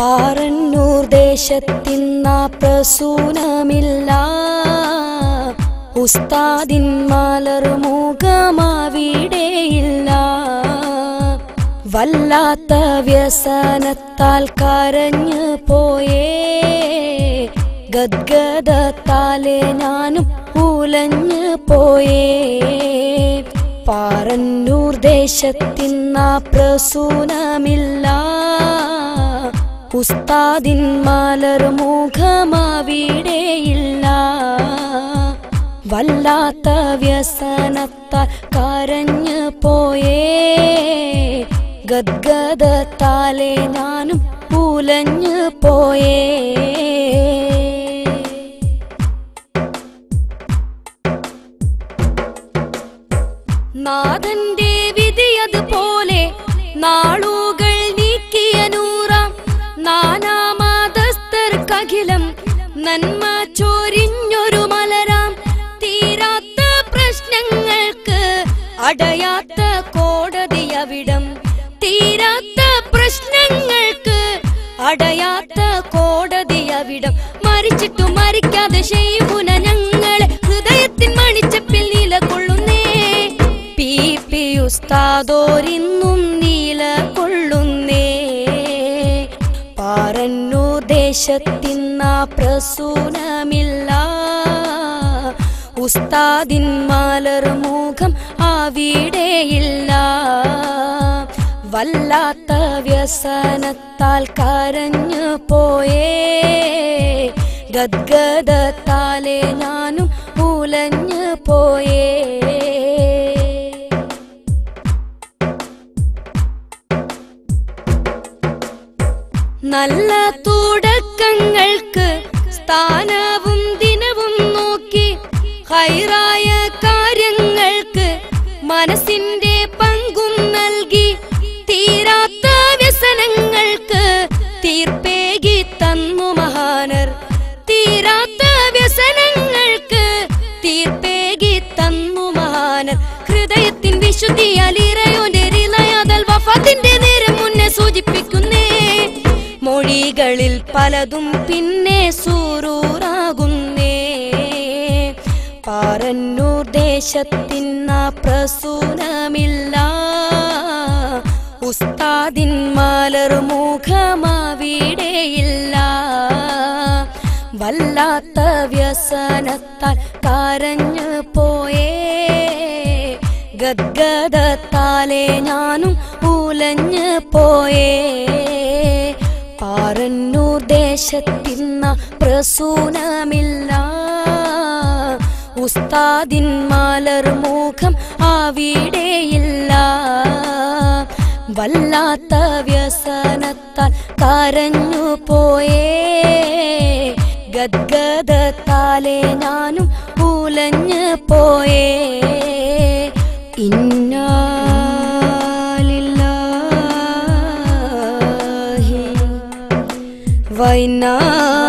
പാറന്നൂർ ദേശത്തിന്ന പ്രസൂനമില്ല ഉസ്താദിൻ മലർ മുഖമാവിടെയില്ല വല്ലാത്ത വ്യസനത്താൽ കരഞ്ഞു പോയേ ഗദ്ഗദത്താലെ ഞാനും ഉലഞ്ഞു പോയേ പാറന്നൂർ ദേശത്തിന്ന പ്രസൂനമില്ല ഉസ്താദിൻ മലർ മുഖമാവിടെയില്ല വല്ലാത്ത വ്യസനത്താൽ കരഞ്ഞു പോയേ ഗദ്ഗദത്താലെ ഞാനും ഉലഞ്ഞു പോയേ നാഥന്റെ വിധിയതുപോലെ നാളുകൾ നീക്കിയ നൂറാം നാനാമതസ്ഥർക്കഖിലം നന്മ ചൊരിഞ്ഞൊരു മലരാം തീരാത്ത പ്രശ്നങ്ങൾക്ക് അടയാത്ത കോടതി അവിടം തീരാത്ത പ്രശ്നങ്ങൾക്ക് അടയാത്ത കോടതി അവിടം മരിച്ചിട്ടു മരിക്കാതെ ഷെയ്മുന ഞങ്ങളെ ഹൃദയത്തിൻ മണിച്ചപ്പിൽ നിലകൊള്ളുന്നേ പി പി ഉസ്താദോരിന്നും നിലകൊള്ളുന്നേ പാറന്നു ദേശത്തിന്ന പ്രസൂനമില്ല ഉസ്താദിൻ മലർ മുഖം അവിടെയില്ല വല്ലാത്ത വ്യസനത്താൽ കരഞ്ഞു പോയേ ഗദ്ഗദത്താലെ ഞാനും ഉലഞ്ഞു പോയേ നല്ല തുടക്കങ്ങൾക്ക് സ്ഥാനവും ദിനവും നോക്കി ഹൈറായ കാര്യങ്ങൾക്ക് മനസ്സിന്റെ പങ്കും നൽകി തീരാത്ത വ്യസനങ്ങൾക്ക് തീർപ്പേകി തന്നു മഹാനർ തീരാത്ത വ്യസനങ്ങൾക്ക് തീർപ്പേകി തന്നു മഹാനർ ഹൃദയത്തിൻ വിശുദ്ധി അലിറയോന്റെ റിളയാതൽ വഫാത്തിന്റെ നേരം മുന്നേ സൂചിപ്പിക്കുന്നേ മൊഴികളിൽ പലതും പിന്നെ സൂറൂറാകുന്നേ പാറന്നൂർ ദേശത്തിന്ന പ്രസൂനമില്ല ഉസ്താദിൻ മലർ മുഖമാവിടെയില്ല വല്ലാത്ത വ്യസനത്താൽ കരഞ്ഞു പോയേ ഗദ്ഗദത്താലെ ഞാനും ഉലഞ്ഞു പോയേ പാറന്നൂർ ദേശത്തിന്ന പ്രസൂനമില്ല ഉസ്താദിൻ മലർ മുഖം അവിടെയില്ല വല്ലാത്ത വ്യസനത്താൽ കരഞ്ഞു പോയേ ഗദ്ഗദത്താലെ ഞാനും ഉലഞ്ഞു പോയേ ഇന്നാലില്ലാഹി വൈനാ